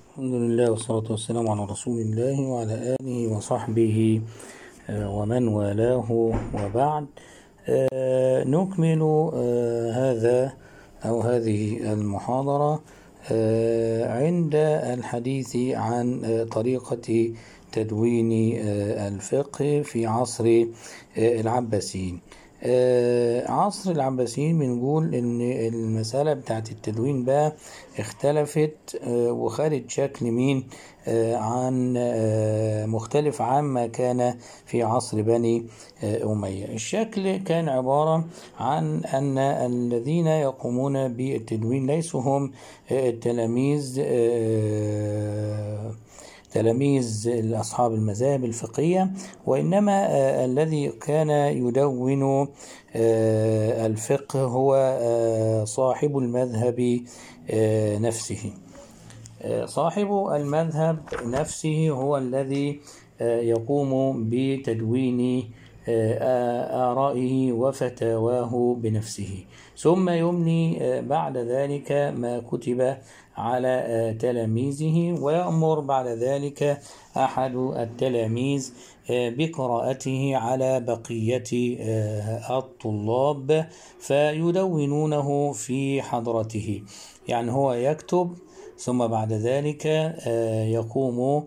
الحمد لله والصلاة والسلام على رسول الله وعلى آله وصحبه آه، ومن والاه وبعد آه، نكمل آه، هذا أو هذه المحاضرة آه، عند الحديث عن آه، طريقة تدوين آه، الفقه في عصر آه، العباسيين آه، عصر العباسيين بنقول ان المسألة بتاعت التدوين بقى اختلفت آه، وخدت شكل مين آه، عن آه، مختلف عما كان في عصر بني آه، أمية الشكل كان عبارة عن أن الذين يقومون بالتدوين ليسوا هم آه، التلاميذ آه، تلاميذ أصحاب المذاهب الفقهية وإنما آه، الذي كان يدون آه، الفقه هو آه، صاحب المذهب آه، نفسه آه، صاحب المذهب نفسه هو الذي آه، يقوم بتدوين آه، آرائه وفتاواه بنفسه ثم يملي آه، بعد ذلك ما كتب على آه، تلاميذه ويأمر بعد ذلك أحد التلاميذ آه، بقراءته على بقية آه، الطلاب فيدونونه في حضرته يعني هو يكتب ثم بعد ذلك آه، يقوم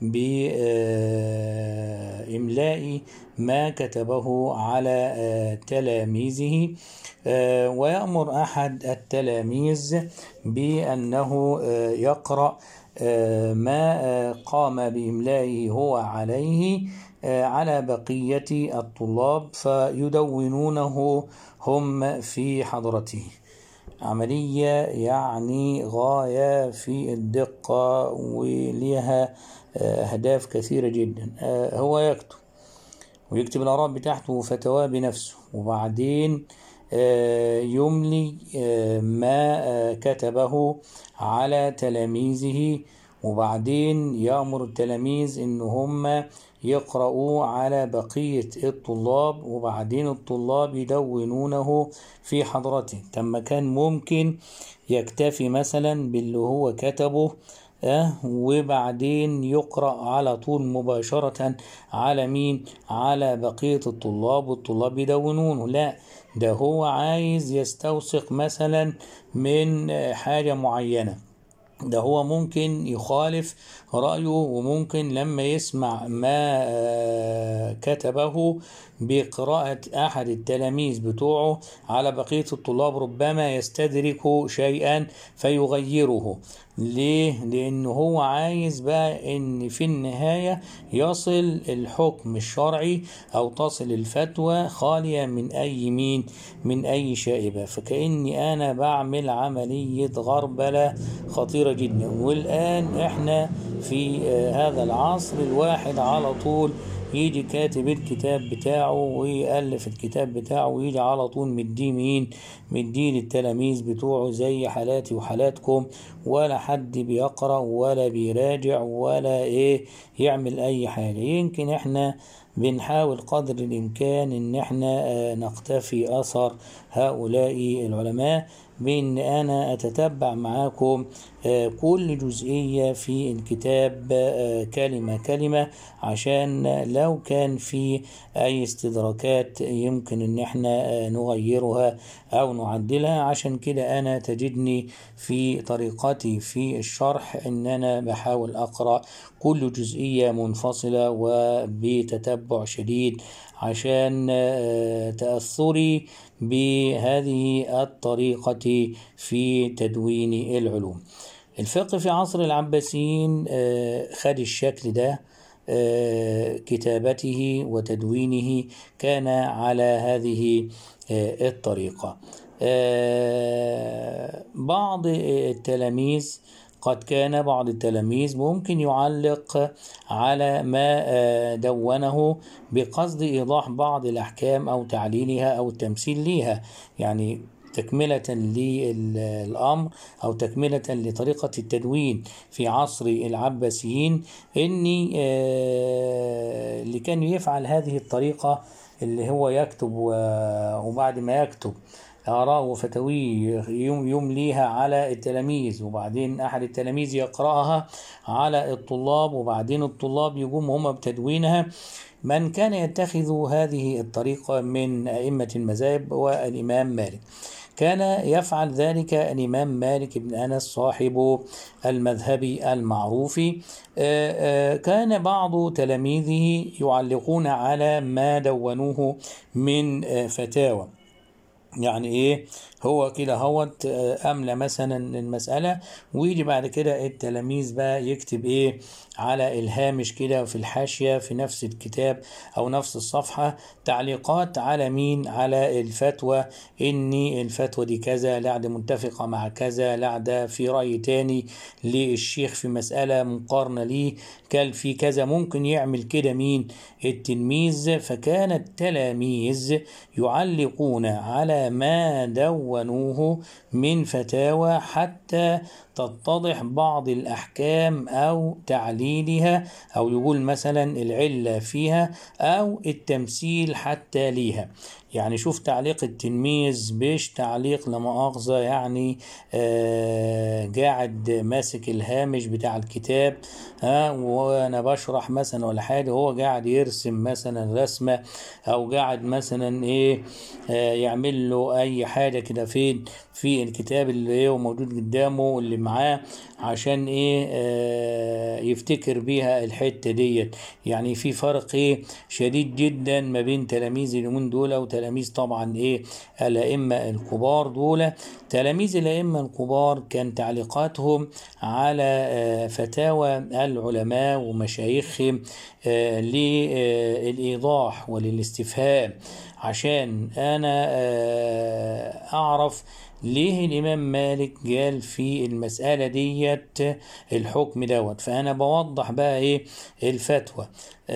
بإملاء ما كتبه على آه، تلاميذه آه، ويأمر أحد التلاميذ بأنه آه، يقرأ آه، ما آه، قام بإملائه هو عليه آه، على بقية الطلاب فيدونونه هم في حضرته عملية يعني غاية في الدقة ولها آه، أهداف كثيرة جدا آه، هو يكتب ويكتب الآراء بتاعته وفتواه بنفسه وبعدين آه، يملي آه، ما آه، كتبه على تلاميذه وبعدين يأمر التلاميذ إن هم يقرأوا على بقية الطلاب وبعدين الطلاب يدونونه في حضرته تم كان ممكن يكتفي مثلا باللي هو كتبه أه وبعدين يقرأ على طول مباشرة على مين على بقية الطلاب والطلاب يدونونه لا ده هو عايز يستوثق مثلا من آه، حاجة معينة ده هو ممكن يخالف رأيه وممكن لما يسمع ما آه، كتبه بقراءة أحد التلاميذ بتوعه على بقية الطلاب ربما يستدرك شيئا فيغيره ليه؟ لأنه هو عايز بقى إن في النهاية يصل الحكم الشرعي أو تصل الفتوى خالية من أي مين من أي شائبة فكأني أنا بعمل عملية غربلة خطيرة جدا والآن إحنا في آه، هذا العصر الواحد على طول يجي كاتب الكتاب بتاعه ويألف الكتاب بتاعه ويجي على طول مديه مين مديه للتلاميذ بتوعه زي حالاتي وحالاتكم ولا حد بيقرأ ولا بيراجع ولا ايه يعمل اي حاجة يمكن احنا بنحاول قدر الامكان ان احنا آه، نقتفي اثر هؤلاء العلماء بان انا اتتبع معاكم آه، كل جزئية في الكتاب آه، كلمة كلمة عشان لو كان في اي استدراكات يمكن ان احنا آه، نغيرها او نعدلها عشان كده انا تجدني في طريقتي في الشرح ان انا بحاول اقرا كل جزئيه منفصله وبتتبع شديد عشان آه، تاثري بهذه الطريقه في تدوين العلوم الفقه في عصر العباسيين آه، خد الشكل ده آه، كتابته وتدوينه كان على هذه آه، الطريقة آه، بعض التلاميذ قد كان بعض التلاميذ ممكن يعلق على ما آه، دونه بقصد إيضاح بعض الأحكام أو تعليلها أو التمثيل ليها يعني تكملة للأمر أو تكملة لطريقة التدوين في عصر العباسيين إني آه، اللي كان يفعل هذه الطريقة اللي هو يكتب و- وبعد ما يكتب آراء وفتاويه يم- يمليها على التلاميذ وبعدين أحد التلاميذ يقرأها على الطلاب وبعدين الطلاب يقوموا هم بتدوينها من كان يتخذ هذه الطريقة من أئمة المذاهب والإمام مالك كان يفعل ذلك الإمام مالك بن أنس صاحب المذهب المعروف آه، آه، كان بعض تلاميذه يعلقون على ما دونوه من آه، فتاوى يعني ايه هو كده هوت آه، املى مثلا المساله ويجي بعد كده التلاميذ بقى يكتب ايه على الهامش كده في الحاشيه في نفس الكتاب او نفس الصفحه تعليقات على مين على الفتوى اني الفتوى دي كذا لا ده متفقه مع كذا لا ده في راي تاني للشيخ في مساله مقارنه ليه قال في كذا ممكن يعمل كده مين التلميذ فكان التلاميذ يعلقون على ما دونوه من فتاوى حتى تتضح بعض الأحكام أو تعليلها أو يقول مثلا العلة فيها أو التمثيل حتى ليها يعني شوف تعليق التلميذ بيش تعليق لمؤاخذة يعني آه قاعد ماسك الهامش بتاع الكتاب ها وانا بشرح مثلا ولا حاجة هو قاعد يرسم مثلا رسمة او قاعد مثلا ايه آه يعمل له اي حاجة كده فين في الكتاب اللي ايه موجود قدامه اللي معاه عشان ايه آه يفتكر بيها الحتة ديت يعني في فرق ايه شديد جدا ما بين تلاميذ اليومين دول وتلاميذ طبعا ايه الائمة الكبار دول تلاميذ الائمة الكبار كان تعليقاتهم على آه فتاوى العلماء ومشايخهم آه للايضاح وللاستفهام عشان انا آه اعرف ليه الإمام مالك قال في المسألة ديت الحكم دوت فأنا بوضح بقى إيه الفتوى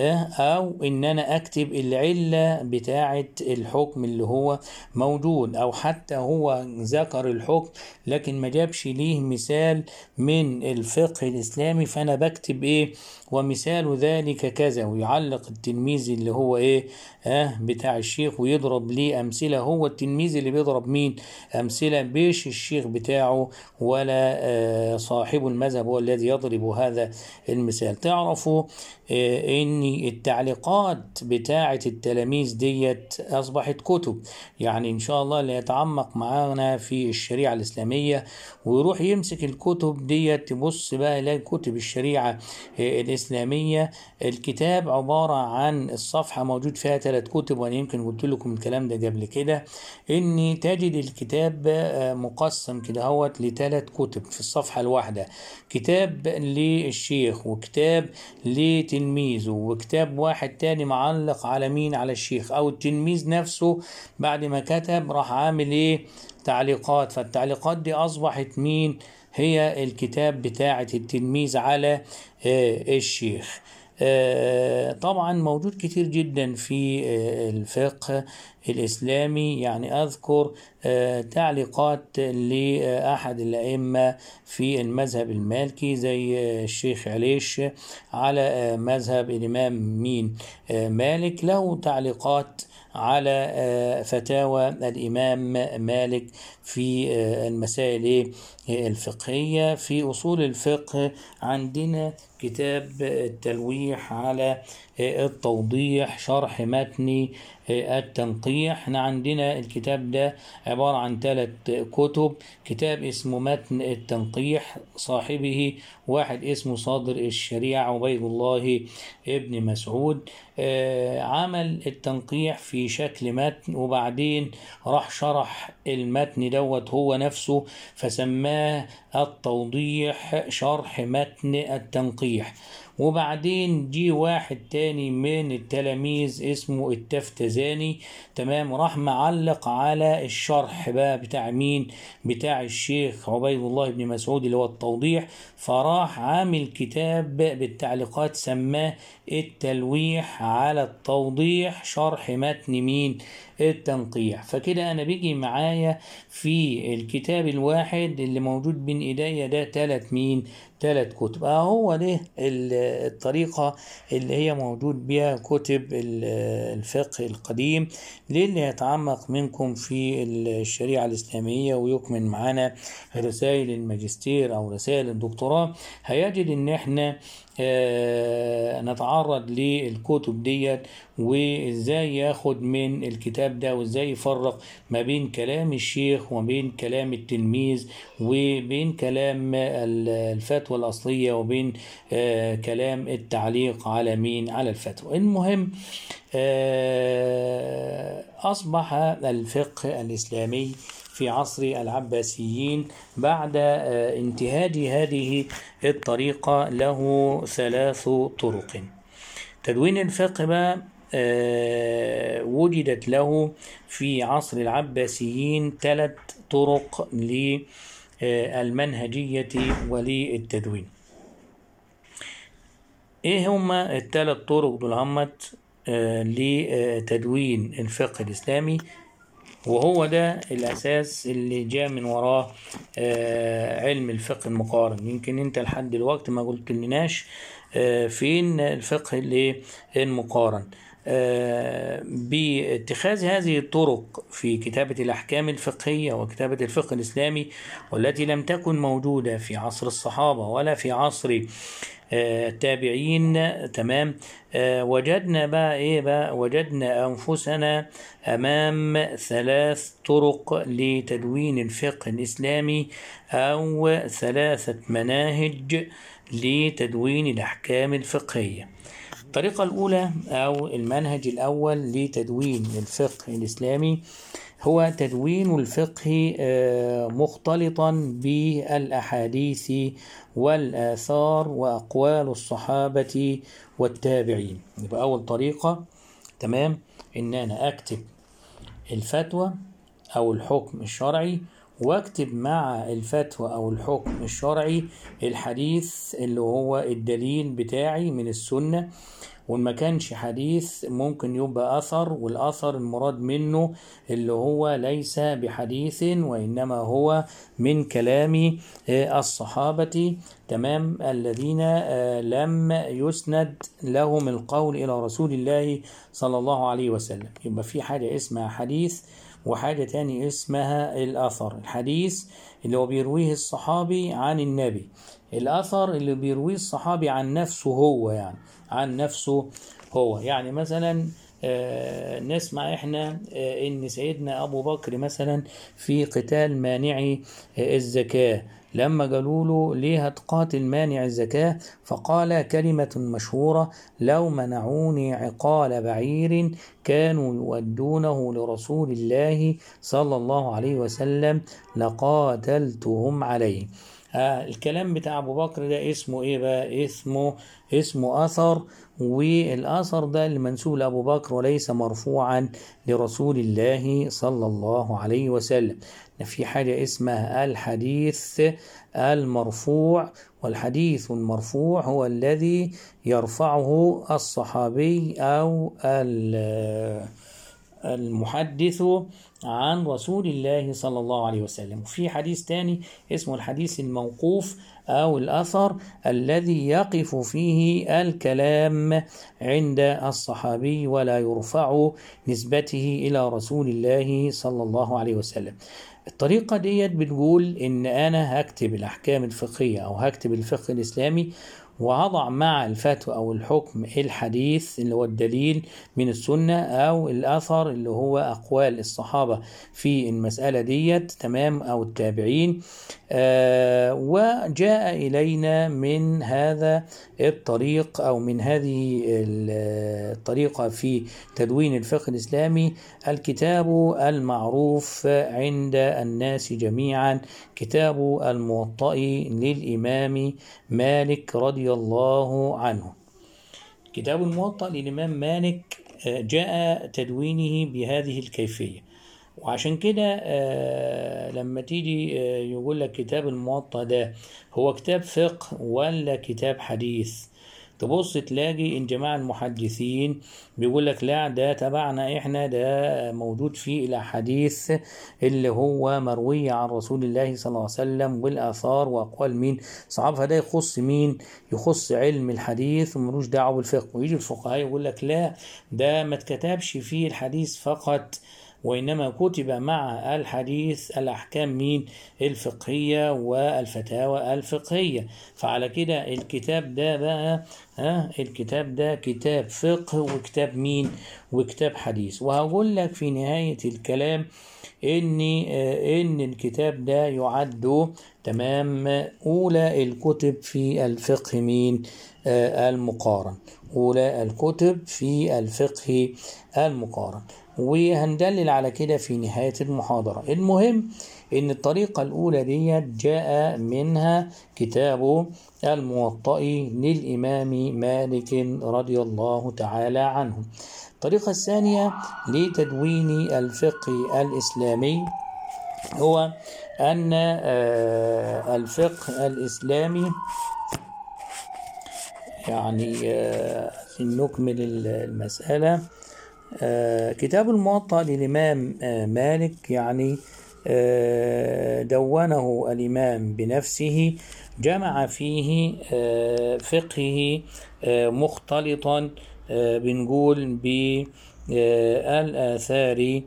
أو إن أنا أكتب العلة بتاعة الحكم اللي هو موجود أو حتى هو ذكر الحكم لكن ما جابش ليه مثال من الفقه الإسلامي فأنا بكتب إيه ومثال ذلك كذا ويعلق التلميذ اللي هو إيه آه بتاع الشيخ ويضرب ليه أمثلة هو التلميذ اللي بيضرب مين أمثلة بيش الشيخ بتاعه ولا آه صاحب المذهب هو الذي يضرب هذا المثال تعرفوا آه ان التعليقات بتاعة التلاميذ ديت اصبحت كتب يعني ان شاء الله اللي يتعمق معانا في الشريعة الاسلامية ويروح يمسك الكتب ديت تبص بقى يلاقي كتب الشريعة آه الاسلامية الكتاب عبارة عن الصفحة موجود فيها ثلاث كتب وانا يمكن قلت لكم الكلام ده قبل كده ان تجد الكتاب مقسم كده هوت لثلاث كتب في الصفحة الواحدة كتاب للشيخ وكتاب لتلميذه وكتاب واحد تاني معلق على مين على الشيخ او التلميذ نفسه بعد ما كتب راح عامل ايه تعليقات فالتعليقات دي اصبحت مين هي الكتاب بتاعة التلميذ على آه الشيخ آه طبعا موجود كتير جدا في آه الفقه الإسلامي يعني أذكر تعليقات لأحد الأئمة في المذهب المالكي زي الشيخ عليش على مذهب الإمام مين مالك له تعليقات على فتاوى الإمام مالك في المسائل الفقهية في أصول الفقه عندنا كتاب التلويح على التوضيح شرح متني التنقيح احنا عندنا الكتاب ده عبارة عن ثلاث كتب كتاب اسمه متن التنقيح صاحبه واحد اسمه صادر الشريعة عبيد الله ابن مسعود عمل التنقيح في شكل متن وبعدين راح شرح المتن دوت هو نفسه فسماه التوضيح شرح متن التنقيح وبعدين جي واحد تاني من التلاميذ اسمه التفتزاني تمام راح معلق على الشرح بقى بتاع مين بتاع الشيخ عبيد الله بن مسعود اللي هو التوضيح فراح عامل كتاب بالتعليقات سماه التلويح على التوضيح شرح متن مين التنقيح فكده أنا بيجي معايا في الكتاب الواحد اللي موجود بين إيديا ده تلات مين تلات كتب اه هو ده ال- الطريقة اللي هي موجود بيها كتب ال- الفقه القديم للي يتعمق منكم في الشريعة الإسلامية ويكمل معانا رسائل الماجستير أو رسائل الدكتوراه هيجد إن إحنا آه، نتعرض للكتب ديت وازاي ياخد من الكتاب ده وازاي يفرق ما بين كلام الشيخ وما بين كلام التلميذ وبين كلام ال- الفتوى الأصلية وبين آه، كلام التعليق على مين على الفتوى المهم آه، أصبح الفقه الإسلامي في عصر العباسيين بعد آه، انتهاج هذه الطريقة له ثلاث طرق تدوين الفقه بقى آه، وجدت له في عصر العباسيين ثلاث طرق للمنهجية وللتدوين ايه هما الثلاث طرق دول همت آه، لتدوين الفقه الإسلامي وهو ده الأساس اللي جاء من وراه آه، علم الفقه المقارن يمكن أنت لحد دلوقتي ما قلت لناش آه، فين الفقه اللي المقارن آه، باتخاذ هذه الطرق في كتابة الأحكام الفقهية وكتابة الفقه الإسلامي والتي لم تكن موجودة في عصر الصحابة ولا في عصر آه، التابعين تمام آه، وجدنا بقى ايه بقى وجدنا انفسنا امام ثلاث طرق لتدوين الفقه الاسلامي او ثلاثه مناهج لتدوين الاحكام الفقهيه الطريقه الاولى او المنهج الاول لتدوين الفقه الاسلامي هو تدوين الفقه آه، مختلطا بالاحاديث والاثار واقوال الصحابه والتابعين يبقى اول طريقه تمام ان انا اكتب الفتوى او الحكم الشرعي واكتب مع الفتوى او الحكم الشرعي الحديث اللي هو الدليل بتاعي من السنه وإن ما كانش حديث ممكن يبقى أثر والأثر المراد منه اللي هو ليس بحديث وإنما هو من كلام آه، الصحابة تمام الذين آه، لم يسند لهم القول إلى رسول الله صلى الله عليه وسلم يبقى في حاجة اسمها حديث وحاجة تاني اسمها الأثر الحديث اللي هو بيرويه الصحابي عن النبي الأثر اللي بيرويه الصحابي عن نفسه هو يعني عن نفسه هو يعني مثلا آه، نسمع احنا آه، ان سيدنا ابو بكر مثلا في قتال مانعي آه، الزكاه لما قالوا له ليه هتقاتل مانع الزكاه فقال كلمه مشهوره لو منعوني عقال بعير كانوا يؤدونه لرسول الله صلى الله عليه وسلم لقاتلتهم عليه آه الكلام بتاع ابو بكر ده اسمه ايه بقى اسمه اسمه اثر والاثر ده اللي منسوب لابو بكر وليس مرفوعا لرسول الله صلى الله عليه وسلم في حاجه اسمها الحديث المرفوع والحديث المرفوع هو الذي يرفعه الصحابي او ال- المحدث عن رسول الله صلى الله عليه وسلم وفي حديث تاني اسمه الحديث الموقوف أو الأثر الذي يقف فيه الكلام عند الصحابي ولا يرفع نسبته إلى رسول الله صلى الله عليه وسلم الطريقة ديت بتقول إن أنا هكتب الأحكام الفقهية أو هكتب الفقه الإسلامي وهضع مع الفتوى أو الحكم الحديث اللي هو الدليل من السنة أو الأثر اللي هو أقوال الصحابة في المسألة ديت تمام أو التابعين آه وجاء إلينا من هذا الطريق أو من هذه الطريقة في تدوين الفقه الإسلامي الكتاب المعروف عند الناس جميعا كتاب الموطأ للإمام مالك رضي الله عنه كتاب الموطأ للإمام مالك آه، جاء تدوينه بهذه الكيفية وعشان كده آه، لما تيجي آه، يقول لك كتاب الموطأ ده هو كتاب فقه ولا كتاب حديث تبص تلاقي ان جماعة المحدثين بيقول لك لا ده تبعنا احنا ده موجود فيه الاحاديث اللي هو مروية عن رسول الله صلى الله عليه وسلم والاثار واقوال مين صحابها ده يخص مين يخص علم الحديث وملوش دعوه بالفقه ويجي الفقهاء يقول لك لا ده ما اتكتبش فيه الحديث فقط وإنما كتب مع الحديث الأحكام مين الفقهية والفتاوى الفقهية فعلى كده الكتاب ده بقى ها الكتاب ده كتاب فقه وكتاب مين وكتاب حديث وهقول لك في نهاية الكلام ان ان الكتاب ده يعد تمام اولى الكتب في الفقه مين آه المقارن اولى الكتب في الفقه المقارن وهندلل على كده في نهاية المحاضرة المهم ان الطريقة الاولى دي جاء منها كتاب الموطأ للامام مالك رضي الله تعالى عنه الطريقة الثانية لتدوين الفقه الإسلامي هو أن الفقه الإسلامي يعني نكمل المسألة كتاب الموطأ للإمام مالك يعني دونه الإمام بنفسه جمع فيه فقهه مختلطا بنقول بالآثار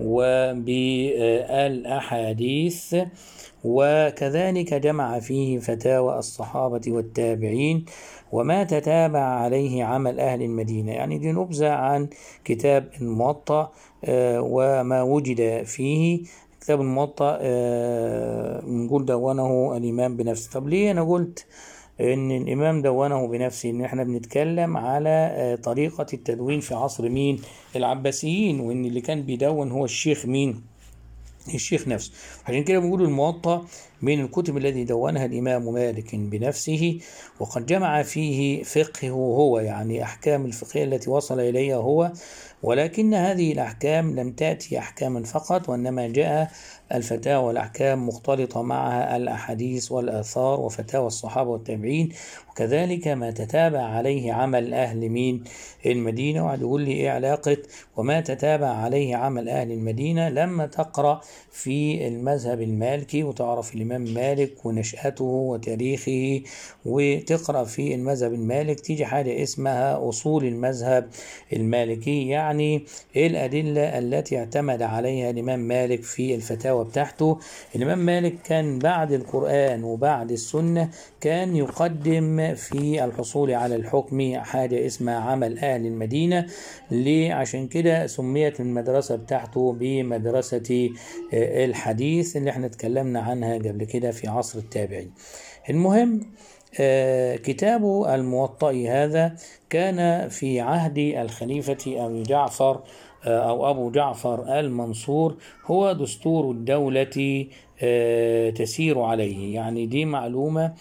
وبالأحاديث وكذلك جمع فيه فتاوى الصحابة والتابعين وما تتابع عليه عمل أهل المدينة يعني دي نبذة عن كتاب الموطأ وما وجد فيه كتاب الموطأ نقول دونه الإمام بنفسه طب ليه أنا قلت ان الامام دونه بنفسه ان احنا بنتكلم على طريقة التدوين في عصر مين العباسيين وان اللي كان بيدون هو الشيخ مين الشيخ نفسه عشان كده بنقول الموطأ من الكتب الذي دونها الإمام مالك بنفسه وقد جمع فيه فقهه هو يعني أحكام الفقهية التي وصل إليها هو ولكن هذه الأحكام لم تأتي أحكاما فقط وإنما جاء الفتاوى والأحكام مختلطة معها الأحاديث والآثار وفتاوى الصحابة والتابعين وكذلك ما تتابع عليه عمل أهل مين المدينة وقعد يقول لي إيه علاقة وما تتابع عليه عمل أهل المدينة لما تقرأ في المذهب المالكي وتعرف الإمام مالك ونشأته وتاريخه وتقرأ في المذهب المالك تيجي حاجة اسمها أصول المذهب المالكي يعني إيه الأدلة التي اعتمد عليها الإمام مالك في الفتاوى بتاعته الإمام مالك كان بعد القرآن وبعد السنة كان يقدم في الحصول على الحكم حاجة اسمها عمل أهل المدينة ليه عشان كده سميت المدرسة بتاعته بمدرسة الحديث اللي احنا اتكلمنا عنها قبل كده في عصر التابعين المهم كتاب الموطأ هذا كان في عهد الخليفة أبي جعفر أو أبو جعفر المنصور هو دستور الدولة تسير عليه يعني دي معلومة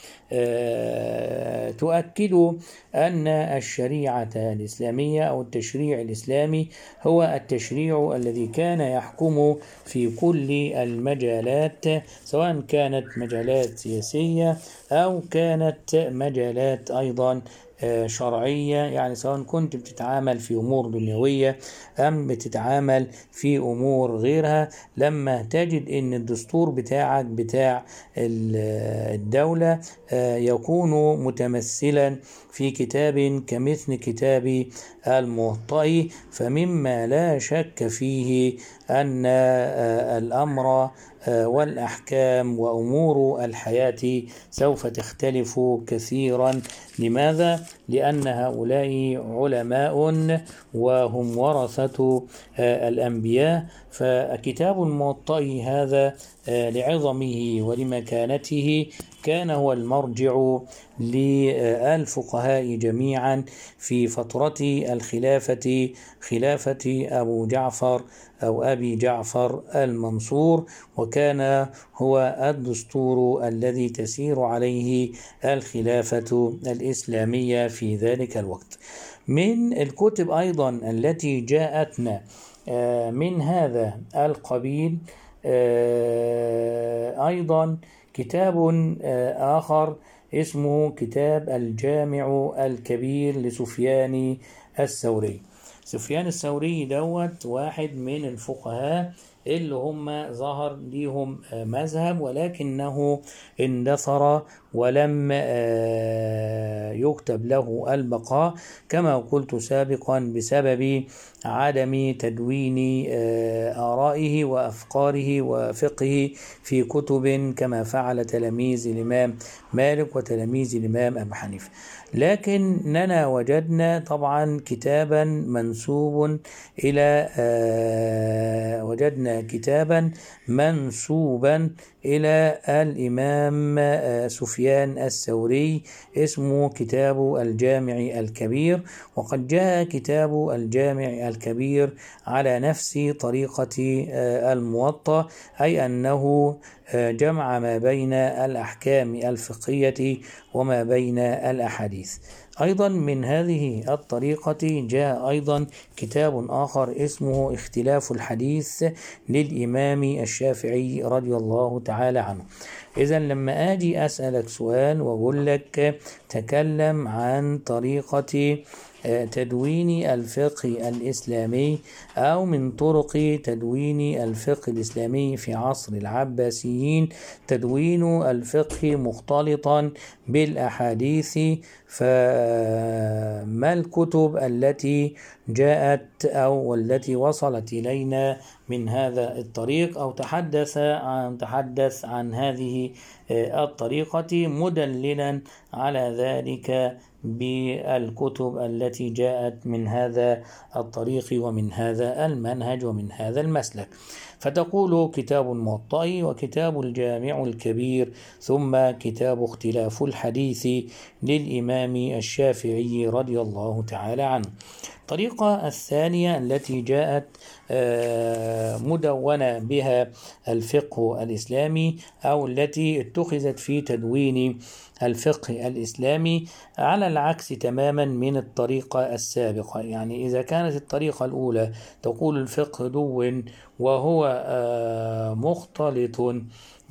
تؤكد أن الشريعة الإسلامية أو التشريع الإسلامي هو التشريع الذي كان يحكم في كل المجالات سواء كانت مجالات سياسية أو كانت مجالات أيضا شرعية يعني سواء كنت بتتعامل في أمور دنيوية أم بتتعامل في أمور غيرها لما تجد أن الدستور بتاعك بتاع الدولة يكون متمثلا في كتاب كمثل كتاب الموطأ فمما لا شك فيه أن الأمر والأحكام وأمور الحياة سوف تختلف كثيرا لماذا؟ لأن هؤلاء علماء وهم ورثة الأنبياء فكتاب الموطأ هذا لعظمه ولمكانته كان هو المرجع للفقهاء جميعا في فترة الخلافة خلافة أبو جعفر أو أبي جعفر المنصور وكان هو الدستور الذي تسير عليه الخلافة الإسلامية في ذلك الوقت من الكتب أيضا التي جاءتنا من هذا القبيل أيضا كتاب آخر اسمه كتاب الجامع الكبير لسفيان الثوري سفيان الثوري دوت واحد من الفقهاء اللي هم ظهر ليهم مذهب ولكنه اندثر ولم يكتب له البقاء كما قلت سابقا بسبب عدم تدوين آرائه وأفكاره وفقه في كتب كما فعل تلاميذ الإمام مالك وتلاميذ الإمام أبو حنيفة لكننا وجدنا طبعا كتابا منسوب إلى وجدنا كتابا منسوبا إلى الإمام سفيان الثوري اسمه كتاب الجامع الكبير وقد جاء كتاب الجامع الكبير على نفس طريقة الموطأ أي أنه جمع ما بين الأحكام الفقهية وما بين الأحاديث أيضا من هذه الطريقة جاء أيضا كتاب آخر اسمه اختلاف الحديث للإمام الشافعي رضي الله تعالى عنه إذا لما أجي أسألك سؤال وأقول لك تكلم عن طريقة تدوين الفقه الإسلامي أو من طرق تدوين الفقه الإسلامي في عصر العباسيين تدوين الفقه مختلطا بالأحاديث فما الكتب التي جاءت أو التي وصلت إلينا من هذا الطريق أو تحدث عن تحدث عن هذه الطريقة مدللا على ذلك بالكتب التي جاءت من هذا الطريق ومن هذا المنهج ومن هذا المسلك فتقول كتاب الموطأ وكتاب الجامع الكبير ثم كتاب اختلاف الحديث للإمام الشافعي رضي الله تعالى عنه الطريقة الثانية التي جاءت مدونة بها الفقه الإسلامي أو التي اتخذت في تدوين الفقه الإسلامي على العكس تماما من الطريقة السابقة يعني إذا كانت الطريقة الأولى تقول الفقه دون وهو مختلط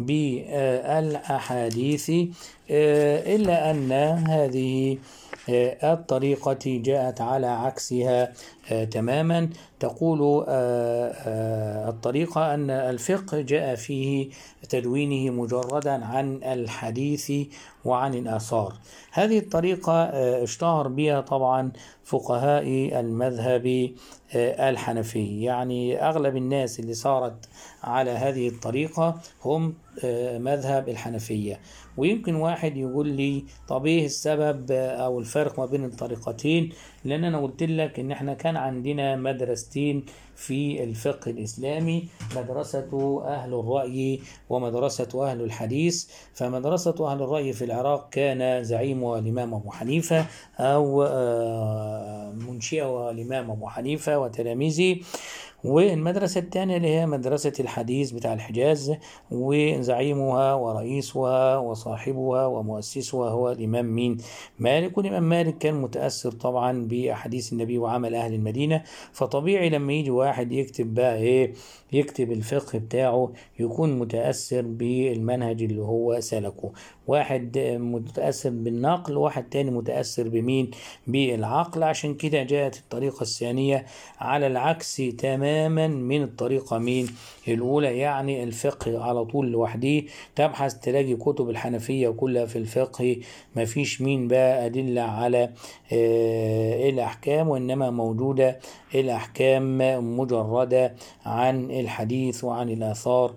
بالأحاديث إلا أن هذه الطريقة جاءت على عكسها تماما تقول الطريقة أن الفقه جاء فيه تدوينه مجردا عن الحديث وعن الآثار هذه الطريقة اشتهر بها طبعا فقهاء المذهب الحنفي يعني أغلب الناس اللي صارت على هذه الطريقة هم مذهب الحنفية ويمكن واحد يقول لي طب ايه السبب او الفرق ما بين الطريقتين لان انا قلت لك ان احنا كان عندنا مدرستين في الفقه الإسلامي مدرسة أهل الرأي ومدرسة أهل الحديث فمدرسة أهل الرأي في العراق كان زعيمها الإمام أبو حنيفة أو منشئها الإمام أبو حنيفة وتلاميذه والمدرسة الثانية اللي هي مدرسة الحديث بتاع الحجاز وزعيمها ورئيسها وصاحبها ومؤسسها هو الإمام مين مالك والإمام مالك كان متأثر طبعا بأحاديث النبي وعمل أهل المدينة فطبيعي لما يجي واحد يكتب بقى إيه يكتب الفقه بتاعه يكون متأثر بالمنهج اللي هو سلكه واحد متأثر بالنقل وواحد تاني متأثر بمين بالعقل عشان كده جاءت الطريقة الثانية على العكس تماما من الطريقة مين الأولى يعني الفقه على طول لوحده تبحث تلاقي كتب الحنفية كلها في الفقه مفيش مين بقى أدلة على الأحكام وإنما موجودة الأحكام مجردة عن الحديث وعن الآثار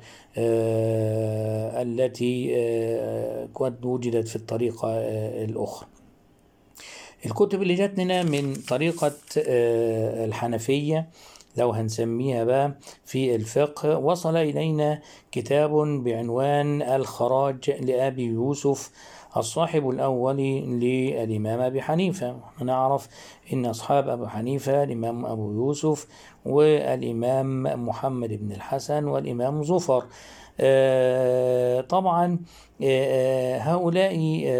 التي قد وجدت في الطريقة الأخرى الكتب اللي جاتنا من طريقة الحنفية لو هنسميها بقى في الفقه وصل إلينا كتاب بعنوان الخراج لأبي يوسف الصاحب الأول للإمام أبي حنيفة نعرف إن أصحاب أبو حنيفة الإمام أبو يوسف والإمام محمد بن الحسن والإمام زفر طبعا هؤلاء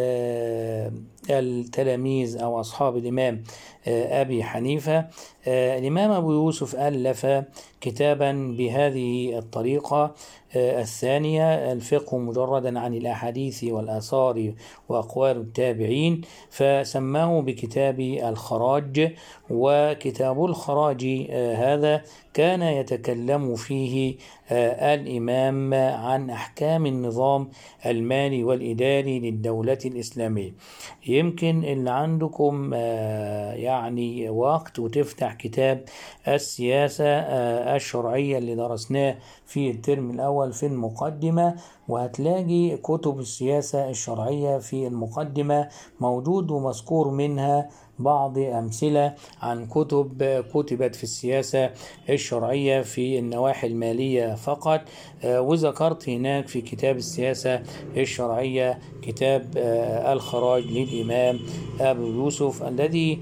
التلاميذ أو أصحاب الإمام أبي حنيفة الإمام أبو يوسف ألف كتابا بهذه الطريقة الثانية الفقه مجردا عن الأحاديث والآثار وأقوال التابعين فسماه بكتاب الخراج وكتاب الخراج هذا كان يتكلم فيه الإمام عن أحكام النظام المالي والإداري للدولة الإسلامية يمكن اللي عندكم يعني وقت وتفتح كتاب السياسة الشرعية اللي درسناه في الترم الأول في المقدمة وهتلاقي كتب السياسة الشرعية في المقدمة موجود ومذكور منها بعض أمثلة عن كتب كتبت في السياسة الشرعية في النواحي المالية فقط وذكرت هناك في كتاب السياسة الشرعية كتاب الخراج للإمام أبو يوسف الذي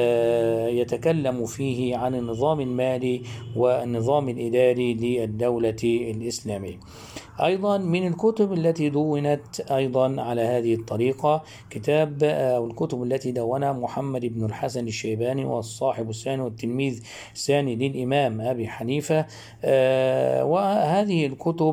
يتكلم فيه عن النظام المالي والنظام الإداري للدولة الإسلامية أيضا من الكتب التي دونت أيضا على هذه الطريقة كتاب أو الكتب التي دونها محمد بن الحسن الشيباني والصاحب الثاني والتلميذ الثاني للإمام أبي حنيفة وهذه الكتب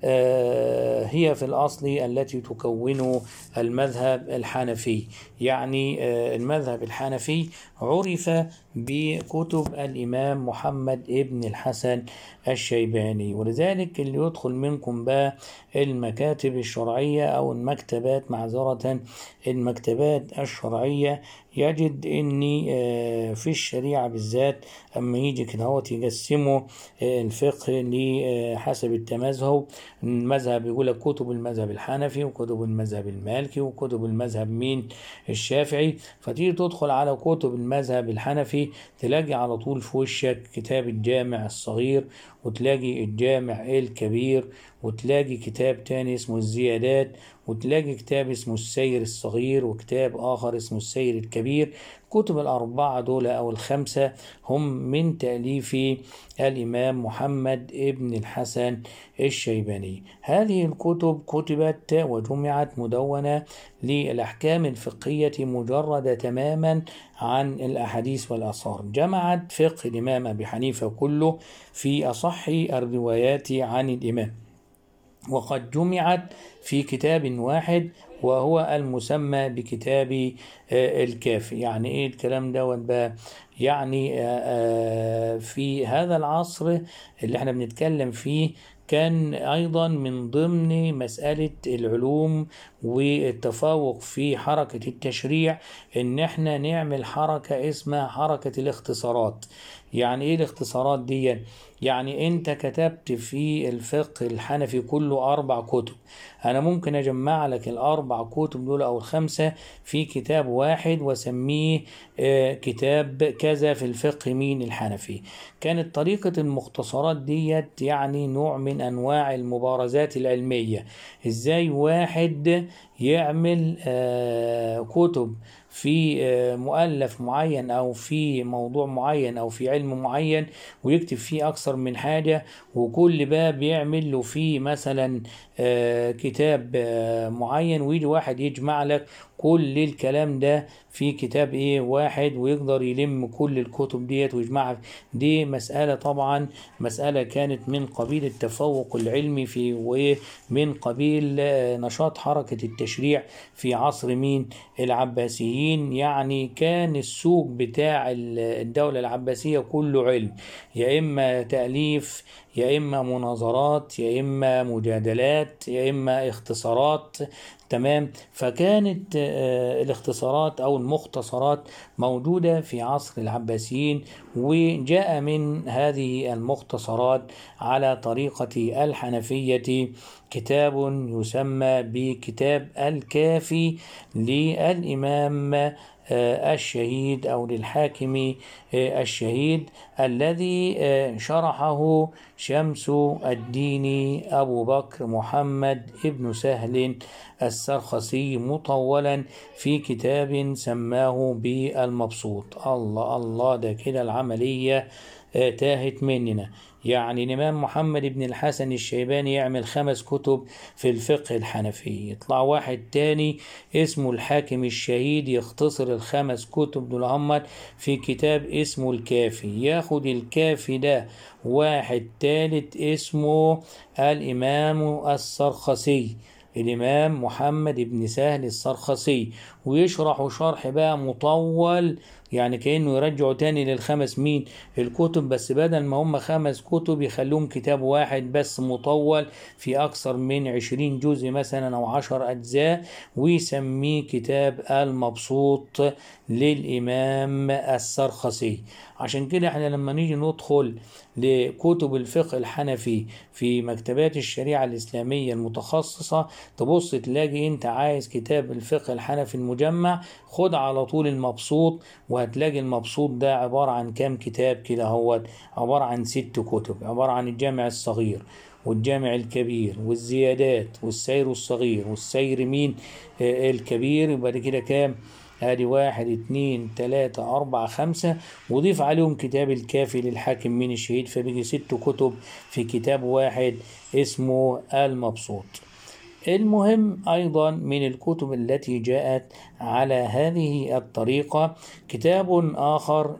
هي في الأصل التي تكون المذهب الحنفي يعني المذهب الحنفي عرف بكتب الإمام محمد ابن الحسن الشيباني ولذلك اللي يدخل منكم بقى المكاتب الشرعية أو المكتبات معذرة المكتبات الشرعية يجد ان في الشريعة بالذات اما يجي كده هو يقسموا الفقه حسب التمذهب المذهب يقول لك كتب المذهب الحنفي وكتب المذهب المالكي وكتب المذهب مين الشافعي فتيجي تدخل على كتب المذهب الحنفي تلاقي على طول في وشك كتاب الجامع الصغير وتلاقي الجامع الكبير وتلاقي كتاب تاني اسمه الزيادات وتلاقي كتاب اسمه السير الصغير وكتاب آخر اسمه السير الكبير كتب الأربعة دول أو الخمسة هم من تأليف الإمام محمد ابن الحسن الشيباني هذه الكتب كتبت وجمعت مدونة للأحكام الفقهية مجردة تماما عن الأحاديث والآثار جمعت فقه الإمام أبي حنيفة كله في أصح الروايات عن الإمام وقد جمعت في كتاب واحد وهو المسمى بكتاب الكافي يعني ايه الكلام دوت بقى يعني في هذا العصر اللي احنا بنتكلم فيه كان ايضا من ضمن مساله العلوم والتفوق في حركه التشريع ان احنا نعمل حركه اسمها حركه الاختصارات يعني ايه الاختصارات دي يعني انت كتبت في الفقه الحنفي كله اربع كتب انا ممكن اجمع لك الاربع كتب دول او الخمسه في كتاب واحد واسميه كتاب كذا في الفقه مين الحنفي كانت طريقه المختصرات ديت يعني نوع من انواع المبارزات العلميه ازاي واحد يعمل كتب في مؤلف معين او في موضوع معين او في علم معين ويكتب فيه اكثر من حاجه وكل باب يعمل له فيه مثلا كتاب معين ويجي واحد يجمع لك كل الكلام ده في كتاب ايه واحد ويقدر يلم كل الكتب ديت ويجمعها دي مسألة طبعا مسألة كانت من قبيل التفوق العلمي في ومن قبيل نشاط حركة التشريع في عصر مين العباسيين يعني كان السوق بتاع الدولة العباسية كله علم يا إما تأليف يا إما مناظرات يا إما مجادلات يا إما اختصارات تمام فكانت الاختصارات او المختصرات موجوده في عصر العباسيين وجاء من هذه المختصرات على طريقه الحنفيه كتاب يسمى بكتاب الكافي للامام الشهيد او للحاكم الشهيد الذي شرحه شمس الدين ابو بكر محمد ابن سهل السرخسي مطولا في كتاب سماه بالمبسوط الله الله ده كده العملية آه، تاهت مننا يعني الإمام محمد بن الحسن الشيباني يعمل خمس كتب في الفقه الحنفي يطلع واحد تاني اسمه الحاكم الشهيد يختصر الخمس كتب دول هم في كتاب اسمه الكافي ياخد الكافي ده واحد تالت اسمه الإمام السرخسي الإمام محمد بن سهل السرخسي ويشرح شرح بقى مطول يعني كأنه يرجعوا تاني للخمس مين الكتب بس بدل ما هم خمس كتب يخلوهم كتاب واحد بس مطول في أكثر من عشرين جزء مثلا أو عشر أجزاء ويسميه كتاب المبسوط للإمام السرخسي عشان كده احنا لما نيجي ندخل لكتب الفقه الحنفي في مكتبات الشريعة الإسلامية المتخصصة تبص تلاقي انت عايز كتاب الفقه الحنفي المجمع خد على طول المبسوط وهتلاقي المبسوط ده عبارة عن كام كتاب كده هو عبارة عن ست كتب عبارة عن الجامع الصغير والجامع الكبير والزيادات والسير الصغير والسير مين آه الكبير يبقى ده كده كام ادي واحد اتنين تلاتة اربعة خمسة وضيف عليهم كتاب الكافي للحاكم من الشهيد فبيجي ست كتب في كتاب واحد اسمه المبسوط المهم أيضا من الكتب التي جاءت على هذه الطريقة كتاب آخر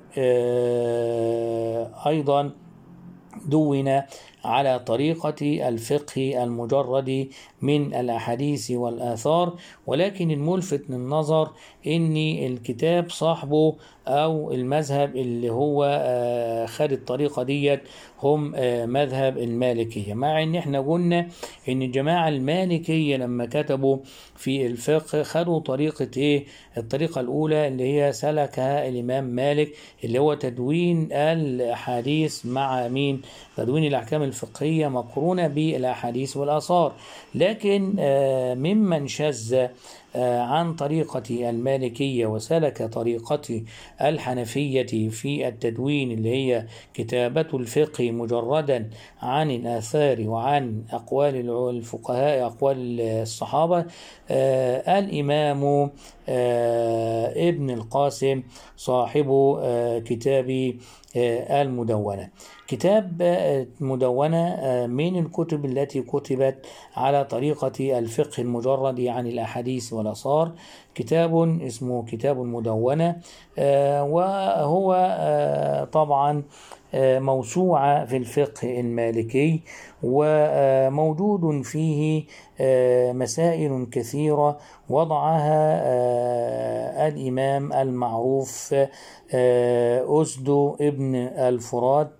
أيضا دون على طريقة الفقه المجرد من الأحاديث والآثار ولكن الملفت للنظر إن الكتاب صاحبه أو المذهب اللي هو خد الطريقة ديت هم مذهب المالكية مع إن إحنا قلنا إن الجماعة المالكية لما كتبوا في الفقه خدوا طريقة إيه الطريقة الأولى اللي هي سلكها الإمام مالك اللي هو تدوين الأحاديث مع مين تدوين الأحكام الفقهية مقرونة بالأحاديث والآثار لكن ممن شذ عن طريقة المالكية وسلك طريقة الحنفية في التدوين اللي هي كتابة الفقه مجردا عن الآثار وعن أقوال الفقهاء أقوال الصحابة الإمام ابن القاسم صاحب كتاب المدونة كتاب مدونة من الكتب التي كتبت على طريقة الفقه المجرد عن الأحاديث والآثار كتاب اسمه كتاب المدونة وهو طبعا موسوعة في الفقه المالكي وموجود فيه مسائل كثيرة وضعها الإمام المعروف أسد ابن الفرات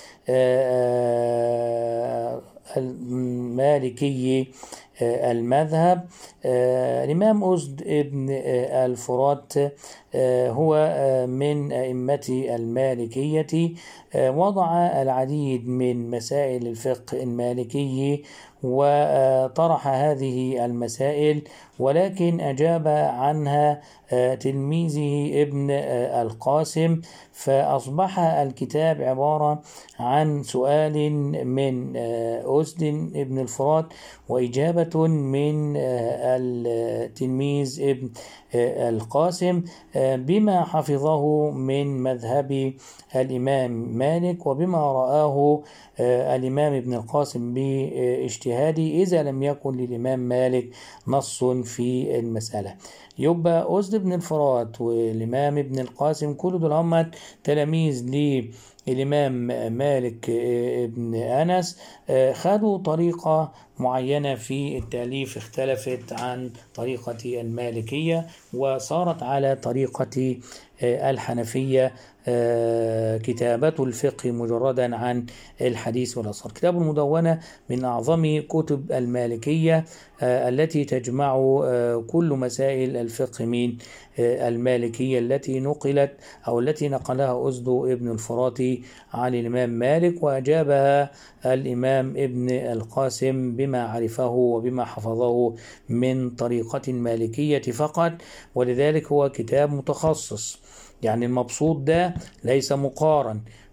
المالكي المذهب الإمام أسد ابن الفرات هو من أئمة المالكية وضع العديد من مسائل الفقه المالكي وطرح هذه المسائل ولكن أجاب عنها تلميذه ابن القاسم فأصبح الكتاب عبارة عن سؤال من أسد ابن الفرات وإجابة من التلميذ ابن القاسم بما حفظه من مذهب الإمام مالك وبما رآه الإمام ابن القاسم باجتهاده إذا لم يكن للإمام مالك نص في المسألة يبقى أسد بن الفرات والإمام ابن القاسم كل دول هم تلاميذ للإمام مالك ابن أنس خدوا طريقة معينة في التأليف اختلفت عن طريقة المالكية وصارت على طريقة الحنفية كتابة الفقه مجردا عن الحديث والأثر كتاب المدونة من أعظم كتب المالكية التي تجمع كل مسائل الفقه من المالكية التي نقلت أو التي نقلها أسد ابن الفراتي عن الإمام مالك وأجابها الإمام ابن القاسم بما عرفه وبما حفظه من طريقة المالكية فقط ولذلك هو كتاب متخصص يعني المبسوط ده ليس مقارن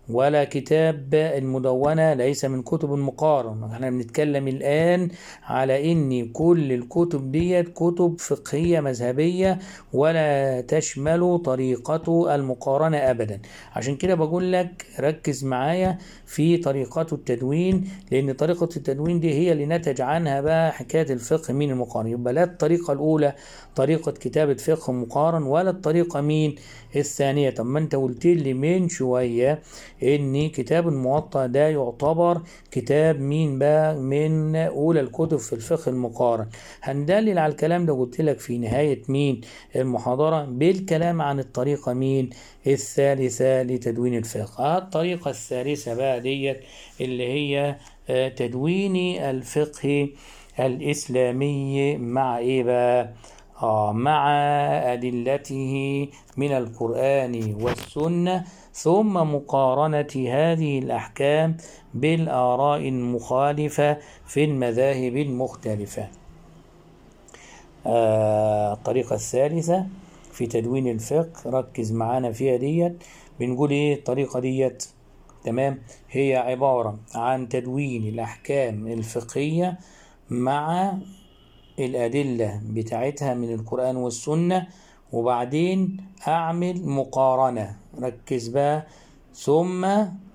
ولا كتاب المدونة ليس من كتب المقارن احنا بنتكلم الآن على ان كل الكتب ديت كتب فقهية مذهبية ولا تشمل طريقة المقارنة أبدا عشان كده بقول لك ركز معايا في طريقة التدوين لأن طريقة التدوين دي هي اللي نتج عنها بقى حكاية الفقه من المقارن يبقى لا الطريقة الأولى طريقة كتابة فقه مقارن ولا الطريقة مين الثانية طب ما انت قلت لي من شوية ان كتاب الموطأ ده يعتبر كتاب مين بقى من اولى الكتب في الفقه المقارن هندلل على الكلام ده قلت لك في نهاية مين المحاضرة بالكلام عن الطريقة مين الثالثة لتدوين الفقه الطريقة الثالثة بقى ديت اللي هي تدوين الفقه الإسلامي مع إيه بقى؟ آه مع أدلته من القرآن والسنة ثم مقارنة هذه الأحكام بالآراء المخالفة في المذاهب المختلفة آه الطريقة الثالثة في تدوين الفقه ركز معانا فيها ديت بنقول ايه الطريقة ديت تمام هي عبارة عن تدوين الأحكام الفقهية مع الأدلة بتاعتها من القرآن والسنة وبعدين أعمل مقارنة ركز بقى ثم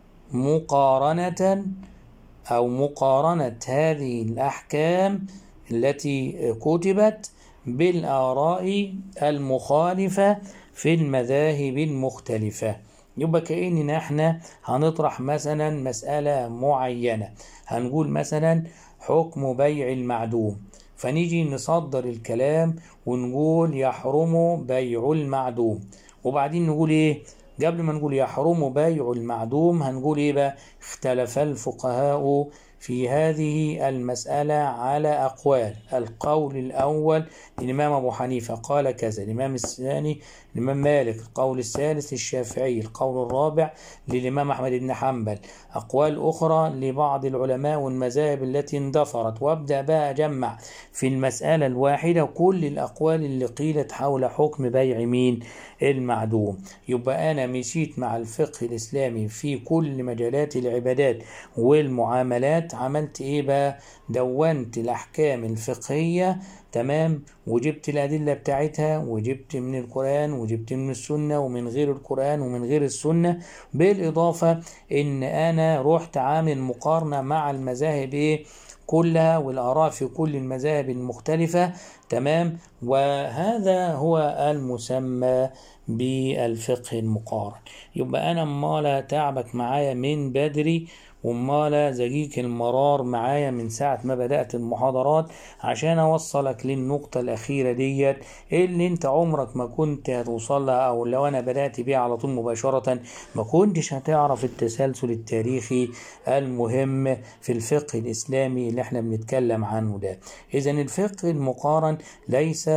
مقارنة أو مقارنة هذه الأحكام التي كتبت بالآراء المخالفة في المذاهب المختلفة يبقى كأننا احنا هنطرح مثلا مسألة معينة هنقول مثلا حكم بيع المعدوم فنيجي نصدر الكلام ونقول يحرم بيع المعدوم وبعدين نقول ايه قبل ما نقول يحرم بيع المعدوم هنقول ايه بقى اختلف الفقهاء في هذه المسألة على أقوال القول الأول الإمام أبو حنيفة قال كذا الإمام الثاني الإمام مالك القول الثالث للشافعي القول الرابع للإمام أحمد بن حنبل أقوال أخرى لبعض العلماء والمذاهب التي اندثرت وأبدأ بقى أجمع في المسألة الواحدة كل الأقوال اللي قيلت حول حكم بيع مين المعدوم يبقى أنا مشيت مع الفقه الإسلامي في كل مجالات العبادات والمعاملات عملت إيه بقى دونت الأحكام الفقهية تمام وجبت الأدلة بتاعتها وجبت من القرآن وجبت من السنة ومن غير القرآن ومن غير السنة بالإضافة إن أنا رحت عامل مقارنة مع المذاهب إيه كلها والآراء في كل المذاهب المختلفة تمام وهذا هو المسمى بالفقه المقارن يبقى أنا أمال تعبك معايا من بدري وامال زجيك المرار معايا من ساعة ما بدأت المحاضرات عشان أوصلك للنقطة الأخيرة ديت اللي أنت عمرك ما كنت هتوصل لها أو لو أنا بدأت بيها على طول مباشرة ما كنتش هتعرف التسلسل التاريخي المهم في الفقه الإسلامي اللي احنا بنتكلم عنه ده إذا الفقه المقارن ليس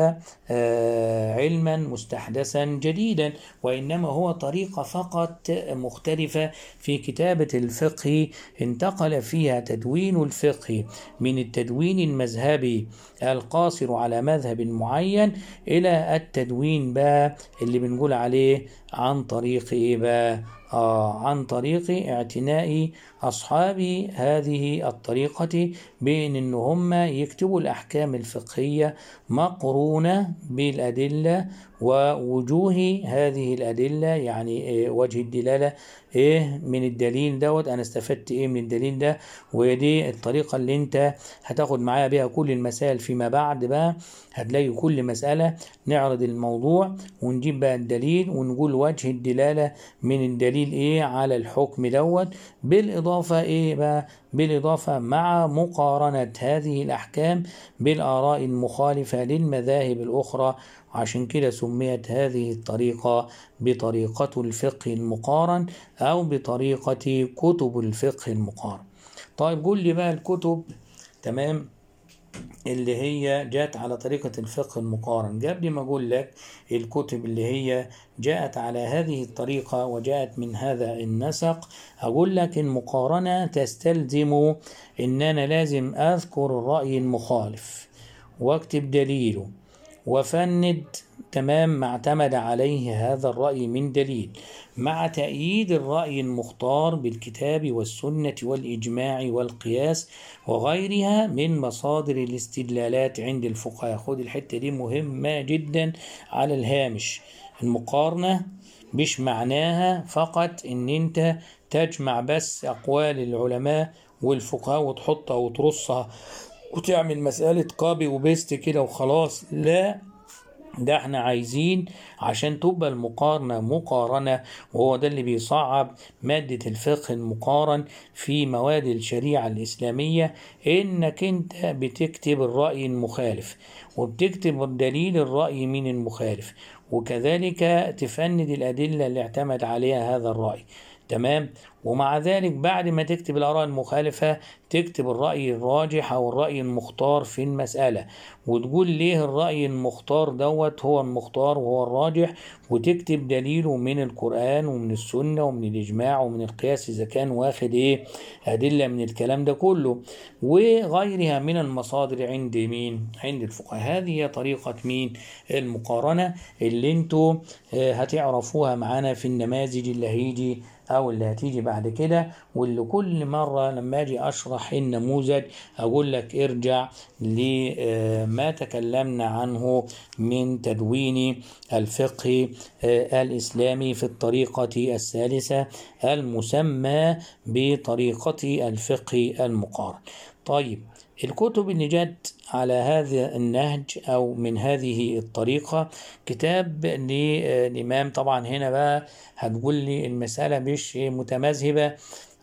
علما مستحدثا جديدا وإنما هو طريقة فقط مختلفة في كتابة الفقه انتقل فيها تدوين الفقه من التدوين المذهبي القاصر على مذهب معين إلى التدوين بقى اللي بنقول عليه عن طريق إيه بقى آه عن طريق اعتناء أصحاب هذه الطريقة بأن إن هم يكتبوا الأحكام الفقهية مقرونة بالأدلة ووجوه هذه الأدلة يعني إيه وجه الدلالة إيه من الدليل دوت أنا استفدت إيه من الدليل ده ودي الطريقة اللي أنت هتاخد معايا بيها كل المسائل فيما بعد بقى هتلاقي كل مسألة نعرض الموضوع ونجيب بقى الدليل ونقول وجه الدلالة من الدليل إيه على الحكم دوت بالإضافة إيه بقى بالإضافة مع مقارنة هذه الأحكام بالآراء المخالفة للمذاهب الأخرى عشان كده سميت هذه الطريقة بطريقة الفقه المقارن أو بطريقة كتب الفقه المقارن طيب قول لي بقى الكتب تمام اللي هي جاءت على طريقة الفقه المقارن قبل ما أقول لك الكتب اللي هي جاءت على هذه الطريقة وجاءت من هذا النسق أقول لك المقارنة تستلزم إن أنا لازم أذكر الرأي المخالف واكتب دليله وفند تمام ما اعتمد عليه هذا الرأي من دليل مع تأييد الرأي المختار بالكتاب والسنة والإجماع والقياس وغيرها من مصادر الاستدلالات عند الفقهاء خد الحتة دي مهمة جدا على الهامش المقارنة مش معناها فقط ان انت تجمع بس اقوال العلماء والفقهاء وتحطها وترصها وتعمل مسألة كوبي وبيست كده وخلاص لا ده احنا عايزين عشان تبقى المقارنة مقارنة وهو ده اللي بيصعب مادة الفقه المقارن في مواد الشريعة الإسلامية إنك أنت بتكتب الرأي المخالف وبتكتب دليل الرأي من المخالف وكذلك تفند الأدلة اللي اعتمد عليها هذا الرأي تمام ومع ذلك بعد ما تكتب الآراء المخالفة تكتب الرأي الراجح أو الرأي المختار في المسألة وتقول ليه الرأي المختار دوت هو المختار وهو الراجح وتكتب دليله من القرآن ومن السنة ومن الإجماع ومن القياس إذا كان واخد إيه أدلة من الكلام ده كله وغيرها من المصادر عند مين عند الفقهاء هذه هي طريقة مين المقارنة اللي انتوا هتعرفوها معانا في النماذج اللي هيجي او اللي هتيجي بعد كده واللي كل مرة لما اجي اشرح النموذج اقول لك ارجع لما تكلمنا عنه من تدوين الفقه الاسلامي في الطريقة الثالثة المسمى بطريقة الفقه المقارن طيب الكتب اللي جت على هذا النهج أو من هذه الطريقة كتاب للإمام طبعا هنا بقى هتقول لي المسألة مش متمذهبة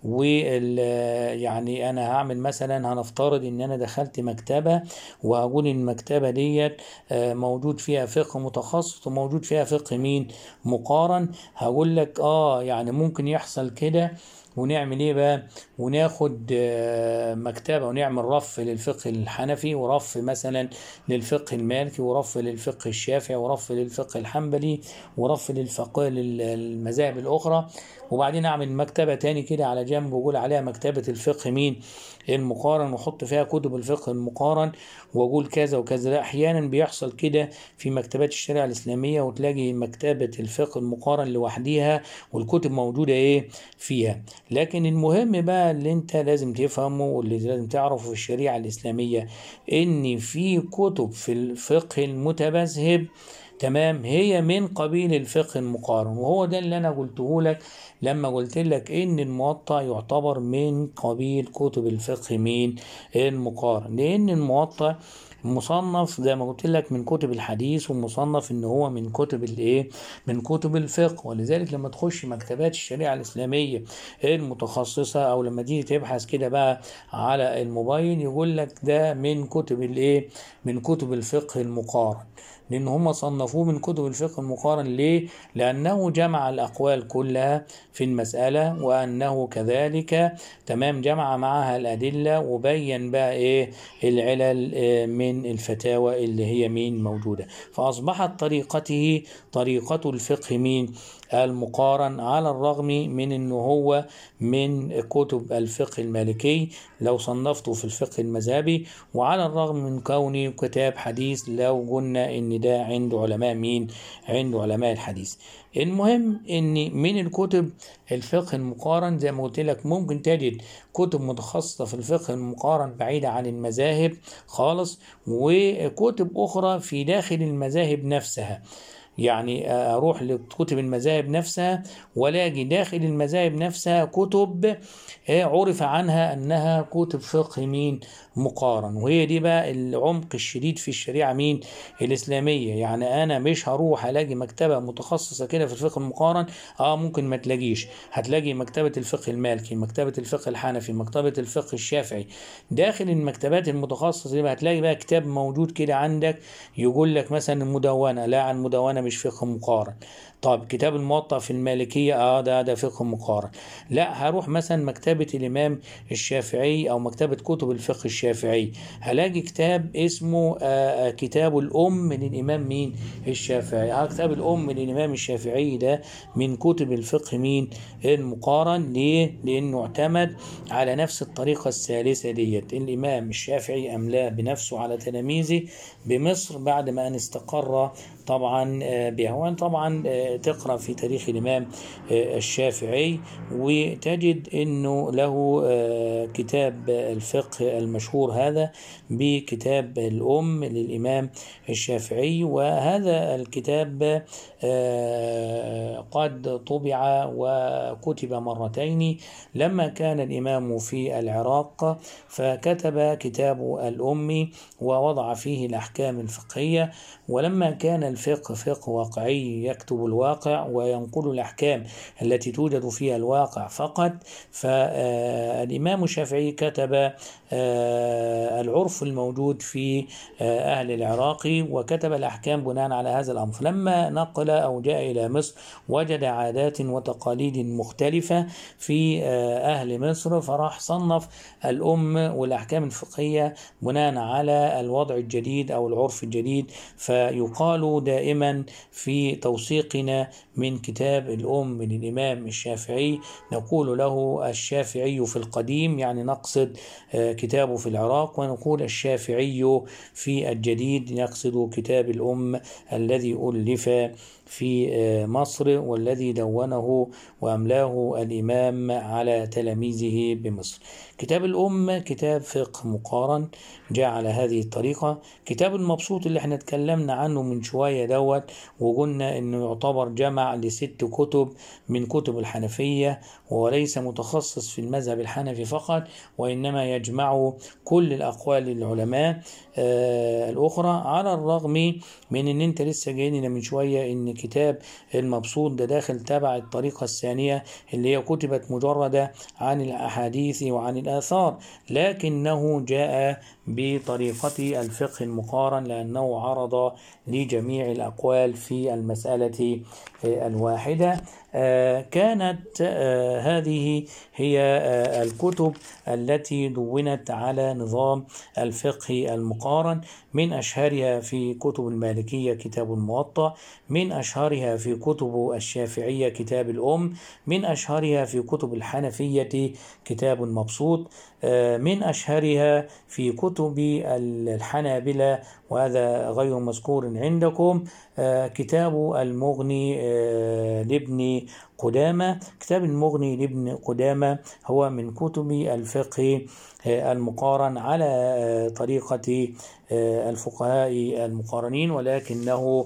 وال يعني انا هعمل مثلا هنفترض ان انا دخلت مكتبه وهقول ان المكتبه ديت موجود فيها فقه متخصص وموجود فيها فقه مين مقارن هقول لك اه يعني ممكن يحصل كده ونعمل ايه بقى وناخد مكتبه ونعمل رف للفقه الحنفي ورف مثلا للفقه المالكي ورف للفقه الشافعي ورف للفقه الحنبلي ورف للفقه للمذاهب الاخرى وبعدين اعمل مكتبه تاني كده على جنب واقول عليها مكتبه الفقه مين المقارن واحط فيها كتب الفقه المقارن واقول كذا وكذا ده احيانا بيحصل كده في مكتبات الشريعه الاسلاميه وتلاقي مكتبه الفقه المقارن لوحديها والكتب موجوده ايه فيها لكن المهم بقى اللي انت لازم تفهمه واللي لازم تعرفه في الشريعه الاسلاميه ان في كتب في الفقه المتمذهب تمام هي من قبيل الفقه المقارن وهو ده اللي انا قلته لك لما قلت لك ان الموطأ يعتبر من قبيل كتب الفقه مين المقارن لان الموطأ مصنف زي ما قلت لك من كتب الحديث ومصنف ان هو من كتب الايه من كتب الفقه ولذلك لما تخش مكتبات الشريعه الاسلاميه المتخصصه او لما تيجي تبحث كده بقى على الموبايل يقول لك ده من كتب الايه من كتب الفقه المقارن لأن هم صنفوه من كتب الفقه المقارن ليه؟ لأنه جمع الأقوال كلها في المسألة وأنه كذلك تمام جمع معها الأدلة وبين بقى إيه العلل من الفتاوى اللي هي مين موجودة فأصبحت طريقته طريقة الفقه مين المقارن على الرغم من أنه هو من كتب الفقه المالكي لو صنفته في الفقه المذهبي وعلى الرغم من كونه كتاب حديث لو قلنا ان ده عند علماء مين عند علماء الحديث المهم ان من الكتب الفقه المقارن زي ما قلت لك ممكن تجد كتب متخصصه في الفقه المقارن بعيده عن المذاهب خالص وكتب اخرى في داخل المذاهب نفسها يعني اروح لكتب المذاهب نفسها والاقي داخل المذاهب نفسها كتب عرف عنها انها كتب فقه مين مقارن وهي دي بقى العمق الشديد في الشريعه مين الاسلاميه يعني انا مش هروح الاقي مكتبه متخصصه كده في الفقه المقارن اه ممكن ما تلاقيش هتلاقي مكتبه الفقه المالكي مكتبه الفقه الحنفي مكتبه الفقه الشافعي داخل المكتبات المتخصصه دي هتلاقي بقى كتاب موجود كده عندك يقول لك مثلا المدونه لا عن مدونه مش فقه مقارن طب كتاب الموطأ في المالكية اه ده ده فقه مقارن لا هروح مثلا مكتبة الإمام الشافعي أو مكتبة كتب الفقه الشافعي هلاقي كتاب اسمه آه كتاب الأم للإمام مين الشافعي آه كتاب الأم للإمام الشافعي ده من كتب الفقه مين المقارن ليه لأنه اعتمد على نفس الطريقة الثالثة ديت الإمام الشافعي أملاه بنفسه على تلاميذه بمصر بعد ما أن استقر طبعا بها وأن طبعا تقرأ في تاريخ الإمام الشافعي وتجد أنه له كتاب الفقه المشهور هذا بكتاب الأم للإمام الشافعي وهذا الكتاب قد طبع وكتب مرتين لما كان الإمام في العراق فكتب كتاب الأم ووضع فيه الأحكام الفقهية ولما كان الفقه فقه واقعي يكتب الواقع وينقل الأحكام التي توجد فيها الواقع فقط فالإمام الشافعي كتب العرف الموجود في أهل العراق وكتب الأحكام بناء على هذا الأمر لما نقل أو جاء إلى مصر وجد عادات وتقاليد مختلفة في أهل مصر فراح صنف الأم والأحكام الفقهية بناء على الوضع الجديد أو العرف الجديد فيقال دائما في توثيقنا من كتاب الأم للإمام الشافعي نقول له الشافعي في القديم يعني نقصد كتابه في العراق ونقول الشافعي في الجديد نقصد كتاب الأم الذي ألف في مصر والذي دونه وأملاه الإمام على تلاميذه بمصر كتاب الأم كتاب فقه مقارن جاء على هذه الطريقة كتاب المبسوط اللي احنا اتكلمنا عنه من شوية دوت وقلنا انه يعتبر جمع لست كتب من كتب الحنفية وليس متخصص في المذهب الحنفي فقط وإنما يجمع كل الأقوال للعلماء آه الأخرى على الرغم من ان انت لسه جايين من شوية ان كتاب المبسوط ده داخل تبع الطريقة الثانية اللي هي كتبت مجردة عن الأحاديث وعن الآثار لكنه جاء بطريقة الفقه المقارن لأنه عرض لجميع الأقوال في المسألة الواحدة كانت هذه هي الكتب التي دونت على نظام الفقه المقارن من أشهرها في كتب المالكية كتاب الموطأ من أشهرها في كتب الشافعية كتاب الأم من أشهرها في كتب الحنفية كتاب مبسوط من أشهرها في كتب الحنابلة وهذا غير مذكور عندكم كتاب المغني لابن قدامة كتاب المغني لابن قدامة هو من كتب الفقه المقارن على طريقة الفقهاء المقارنين ولكنه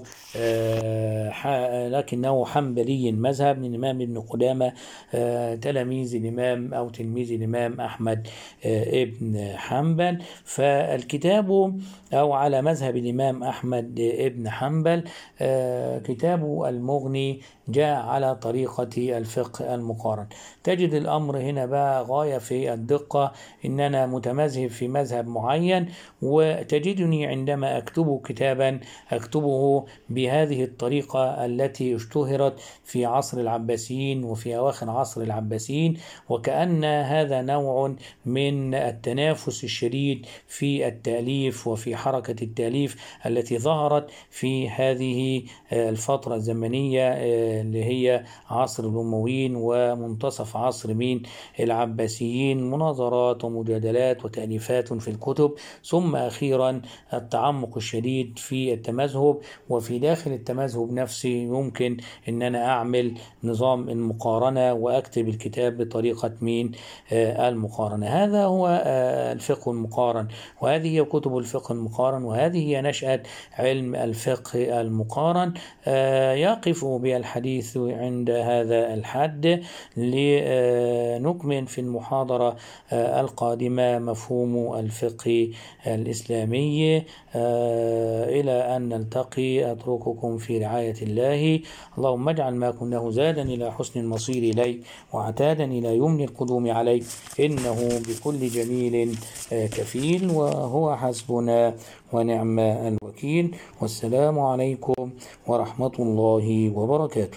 لكنه حنبلي مذهب من الإمام ابن قدامة تلاميذ الإمام أو تلميذ الإمام أحمد ابن حنبل فالكتاب أو على مذهب الإمام أحمد ابن حنبل كتاب المغني جاء على طريقة الفقه المقارن تجد الأمر هنا بقى غاية في الدقة إن أنا متمذهب في مذهب معين وتجدني عندما أكتب كتابا أكتبه بهذه الطريقة التي اشتهرت في عصر العباسيين وفي أواخر عصر العباسيين وكأن هذا نوع من التنافس الشديد في التأليف وفي حركة التأليف التي ظهرت في هذه الفترة الزمنية اللي هي عصر الأمويين ومنتصف عصر مين العباسيين مناظرات ومجادلات وتأليفات في الكتب ثم أخيرا التعمق الشديد في التمذهب وفي داخل التمذهب نفسه يمكن أن أنا أعمل نظام المقارنة وأكتب الكتاب بطريقة مين المقارنة هذا هو الفقه المقارن وهذه هي كتب الفقه المقارن وهذه هي نشأة علم الفقه المقارن يقف بالحديث عند هذا الحد لنكمل في المحاضرة القادمة مفهوم الفقه الإسلامي إلى أن نلتقي أترككم في رعاية الله اللهم اجعل ما كنه زادا إلى حسن المصير إليه وعتادا إلى يمن القدوم عليه إنه بكل جميل كفيل وهو حسبنا ونعم الوكيل والسلام عليكم ورحمة الله وبركاته